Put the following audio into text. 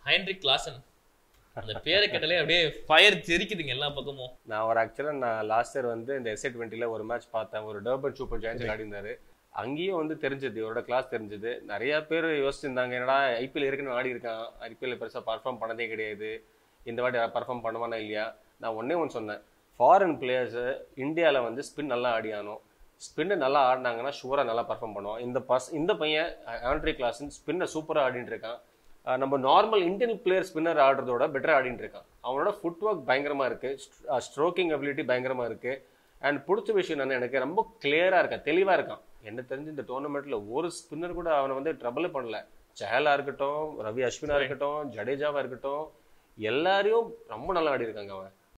Heinrich Klaasen அந்த பேரை கேட்டாலே அப்படியே ஃபயர் தெரிக்குதுங்க எல்லா பக்கமும் நான் ஒரு ஆக்சுவலாக நான் லாஸ்ட் இயர் வந்து இந்த எஸ்ஏ டுவெண்ட்டியில் ஒரு மேட்ச் பார்த்தேன் ஒரு டர்பன் சூப்பர் ஜாயின்ஸ் ஆடினாரு அங்கேயும் வந்து தெரிஞ்சது இவரோட கிளாஸ் தெரிஞ்சது நிறைய பேர் யோசிச்சிருந்தாங்க என்னடா ஐபிஎல் இருக்குன்னு ஆடி இருக்கான் ஐபிஎல் பெருசாக பர்ஃபார்ம் பண்ணதே கிடையாது இந்த வாட்டி பர்ஃபார்ம் பண்ணுவானா இல்லையா நான் ஒண்ணே ஒன்று சொன்னேன் ஃபாரின் பிளேயர்ஸு இந்தியாவில் வந்து ஸ்பின் நல்லா ஆடி ஆனோம் ஸ்பின்னு நல்லா ஆடினாங்கன்னா ஷூராக நல்லா பர்ஃபார்ம் பண்ணுவான் இந்த பஸ் இந்த பையன் ஆண்ட்ரி கிளாஸ் ஸ்பின்னை சூப்பராக ஆடிட்டு இருக்கான் அஹ் நம்ம நார்மல் இந்தியன் பிளேயர் ஸ்பின்னர் ஆடுறதோட பெட்டர் ஆடிட்டு இருக்கான் அவனோட ஃபுட் ஒர்க் பயங்கரமா இருக்கு ஸ்ட்ரோக்கிங் அபிலிட்டி பயங்கரமா இருக்கு அண்ட் பிடிச்ச விஷயம் என்னன்னா எனக்கு ரொம்ப கிளியரா இருக்கான் தெளிவா இருக்கான் என்ன தெரிஞ்சு இந்த டோர்னமெண்ட்ல ஒரு ஸ்பின்னர் கூட அவனை வந்து ட்ரபிள் பண்ணல சஹலா இருக்கட்டும் ரவி அஸ்வினா இருக்கட்டும் ஜடேஜாவா இருக்கட்டும் எல்லாரையும் ரொம்ப நல்லா ஆடி இருக்காங்க அவன்